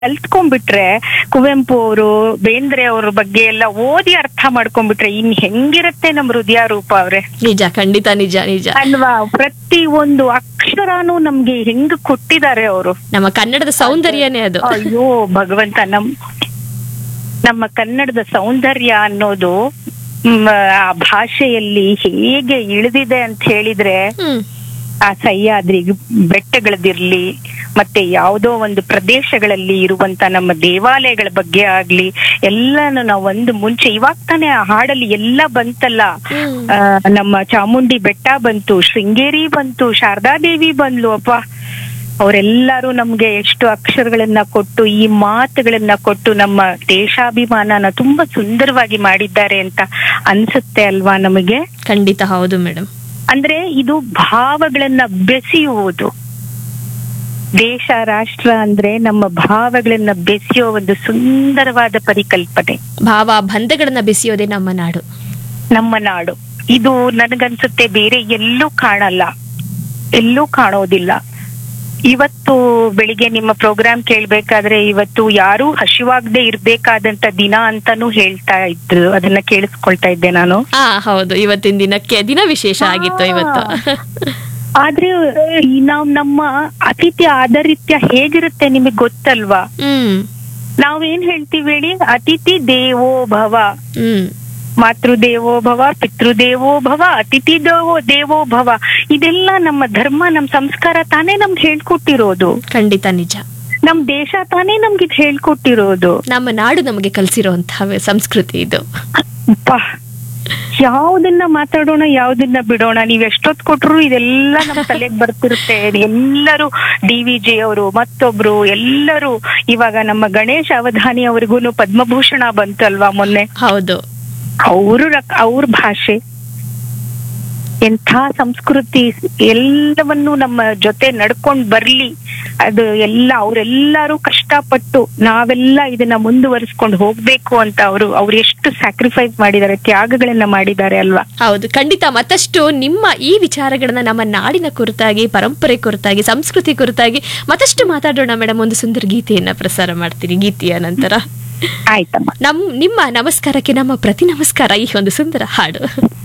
ಕಲ್ತ್ಕೊಂಡ್ಬಿಟ್ರೆ ಕುವೆಂಪು ಅವರು ಬೇಂದ್ರೆ ಅವ್ರ ಬಗ್ಗೆ ಎಲ್ಲ ಓದಿ ಅರ್ಥ ಮಾಡ್ಕೊಂಡ್ಬಿಟ್ರೆ ಇನ್ ಹೆಂಗಿರತ್ತೆ ನಮ್ ಹೃದಯ ರೂಪ ಅವ್ರೆ ನಿಜ ಖಂಡಿತ ನಿಜ ನಿಜ ಅಲ್ವಾ ಪ್ರತಿ ಒಂದು ಅಕ್ಷರಾನು ನಮ್ಗೆ ಹೆಂಗ್ ಕೊಟ್ಟಿದ್ದಾರೆ ಅವರು ನಮ್ಮ ಕನ್ನಡದ ಸೌಂದರ್ಯನೇ ಅದು ಅಯ್ಯೋ ಭಗವಂತ ನಮ್ ನಮ್ಮ ಕನ್ನಡದ ಸೌಂದರ್ಯ ಅನ್ನೋದು ಮ್, ಆ ಭಾಷೆಯಲ್ಲಿ ಹೇಗೆ ಇಳಿದಿದೆ ಅಂತ ಹೇಳಿದ್ರೆ ಹ್ಮ್ ಆ ಸಹ್ಯಾದ್ರಿ ಬೆಟ್ಟಗಳದಿರ್ಲಿ ಮತ್ತೆ ಯಾವುದೋ ಒಂದು ಪ್ರದೇಶಗಳಲ್ಲಿ ಇರುವಂತ ನಮ್ಮ ದೇವಾಲಯಗಳ ಬಗ್ಗೆ ಆಗ್ಲಿ ಎಲ್ಲಾನು ನಾವು ಒಂದು ಮುಂಚೆ ಇವಾಗ ತಾನೇ ಆ ಹಾಡಲ್ಲಿ ಎಲ್ಲ ಬಂತಲ್ಲ ಹ್ಮ್. ಆ, ನಮ್ಮ ಚಾಮುಂಡಿ ಬೆಟ್ಟ ಬಂತು ಶೃಂಗೇರಿ ಬಂತು ಶಾರದಾದೇವಿ ಬಂದ್ಲು ಅಪ್ಪ ಅವರೆಲ್ಲರೂ ನಮ್ಗೆ ಎಷ್ಟು ಅಕ್ಷರಗಳನ್ನ ಕೊಟ್ಟು ಈ ಮಾತುಗಳನ್ನ ಕೊಟ್ಟು ನಮ್ಮ ದೇಶಾಭಿಮಾನನ ತುಂಬಾ ಸುಂದರವಾಗಿ ಮಾಡಿದ್ದಾರೆ ಅಂತ ಅನ್ಸುತ್ತೆ ಅಲ್ವಾ ನಮಗೆ ಖಂಡಿತ ಹೌದು ಮೇಡಮ್ ಅಂದ್ರೆ ಇದು ಭಾವಗಳನ್ನ ಬೆಸೆಯುವುದು ದೇಶ ರಾಷ್ಟ್ರ ಅಂದ್ರೆ ನಮ್ಮ ಭಾವಗಳನ್ನ ಬೆಸೆಯೋ ಒಂದು ಸುಂದರವಾದ ಪರಿಕಲ್ಪನೆ ಭಾವ ಬಂಧಗಳನ್ನ ಬೆಸೆಯೋದೇ ನಮ್ಮ ನಾಡು ನಮ್ಮ ನಾಡು ಇದು ನನಗನ್ಸುತ್ತೆ ಬೇರೆ ಎಲ್ಲೂ ಕಾಣಲ್ಲ ಎಲ್ಲೂ ಕಾಣೋದಿಲ್ಲ ಇವತ್ತು ಬೆಳಿಗ್ಗೆ ನಿಮ್ಮ ಪ್ರೋಗ್ರಾಮ್ ಕೇಳ್ಬೇಕಾದ್ರೆ ಇವತ್ತು ಯಾರೂ ಹಸಿವಾಗದೆ ಇರ್ಬೇಕಾದಂತ ದಿನ ಅಂತಾನೂ ಹೇಳ್ತಾ ಇದ್ರು ಅದನ್ನ ಕೇಳಿಸ್ಕೊಳ್ತಾ ಇದ್ದೆ ನಾನು ಹಾ ಹೌದು ಇವತ್ತಿನ ದಿನಕ್ಕೆ ದಿನ ವಿಶೇಷ ಆಗಿತ್ತು ಇವತ್ತು ಆದ್ರೆ ಈ ನಾವ್ ನಮ್ಮ ಅತಿಥಿ ಆಧಾರಿತ್ಯ ಹೇಗಿರುತ್ತೆ ನಿಮಗೆ ಗೊತ್ತಲ್ವಾ ಹ್ಮ್ ನಾವೇನ್ ಹೇಳ್ತೀವಿ ಹೇಳಿ ಅತಿಥಿ ದೇವೋ ಭವ ಹ್ಮ್ ಮಾತೃದೇವೋ ಭವ ಪಿತೃದೇವೋ ಭವ ಅತಿಥಿ ದೇವೋ ದೇವೋ ಭವ ಇದೆಲ್ಲ ನಮ್ಮ ಧರ್ಮ ನಮ್ ಸಂಸ್ಕಾರ ತಾನೇ ನಮ್ಗೆ ಹೇಳ್ಕೊಟ್ಟಿರೋದು ಖಂಡಿತ ನಿಜ ನಮ್ ದೇಶ ತಾನೇ ನಮ್ಗೆ ಇದ್ ಹೇಳ್ಕೊಟ್ಟಿರೋದು ನಮ್ಮ ನಾಡು ನಮಗೆ ಕಲಿಸಿರುವಂತಹ ಸಂಸ್ಕೃತಿ ಇದು ಅಪ್ಪಾ ಯಾವ್ದನ್ನ ಮಾತಾಡೋಣ ಯಾವ್ದನ್ನ ಬಿಡೋಣ ನೀವ್ ಎಷ್ಟೊತ್ ಕೊಟ್ರು ಇದೆಲ್ಲ ನಮ್ ತಲೆಗ್ ಬರ್ತಿರುತ್ತೆ ಎಲ್ಲರೂ ಡಿ ವಿ ಜಿ ಅವರು ಮತ್ತೊಬ್ರು ಎಲ್ಲರೂ ಇವಾಗ ನಮ್ಮ ಗಣೇಶ ಅವಧಾನಿ ಅವ್ರಿಗೂನು ಪದ್ಮಭೂಷಣ ಬಂತಲ್ವಾ ಮೊನ್ನೆ ಹೌದು ಅವ್ರ ರಕ್- ಅವ್ರ ಭಾಷೆ ಎಂಥ ಸಂಸ್ಕೃತಿ ಎಲ್ಲವನ್ನೂ ನಮ್ಮ ಜೊತೆ ನಡ್ಕೊಂಡ್ ಬರ್ಲಿ ಅದು ಎಲ್ಲ ಅವರೆಲ್ಲರೂ ಕಷ್ಟಪಟ್ಟು ನಾವೆಲ್ಲ ಇದನ್ನ ಮುಂದುವರಿಸ್ಕೊಂಡು ಹೋಗ್ಬೇಕು ಅಂತ ಅವರು ಅವ್ರು ಎಷ್ಟು ಸ್ಯಾಕ್ರಿಫೈಸ್ ಮಾಡಿದ್ದಾರೆ ತ್ಯಾಗಗಳನ್ನ ಮಾಡಿದ್ದಾರೆ ಅಲ್ವಾ ಹೌದು ಖಂಡಿತ ಮತ್ತಷ್ಟು ನಿಮ್ಮ ಈ ವಿಚಾರಗಳನ್ನ ನಮ್ಮ ನಾಡಿನ ಕುರಿತಾಗಿ ಪರಂಪರೆ ಕುರಿತಾಗಿ ಸಂಸ್ಕೃತಿ ಕುರಿತಾಗಿ ಮತ್ತಷ್ಟು ಮಾತಾಡೋಣ ಮೇಡಮ್ ಒಂದು ಸುಂದರ ಗೀತೆಯನ್ನ ಪ್ರಸಾರ ಮಾಡ್ತೀನಿ ಗೀತೆಯ ನಂತರ ಆಯ್ತಮ್ಮ ನಮ್ ನಿಮ್ಮ ನಮಸ್ಕಾರಕ್ಕೆ ನಮ್ಮ ಪ್ರತಿ ನಮಸ್ಕಾರ ಈ ಒಂದು ಸುಂದರ ಹಾಡು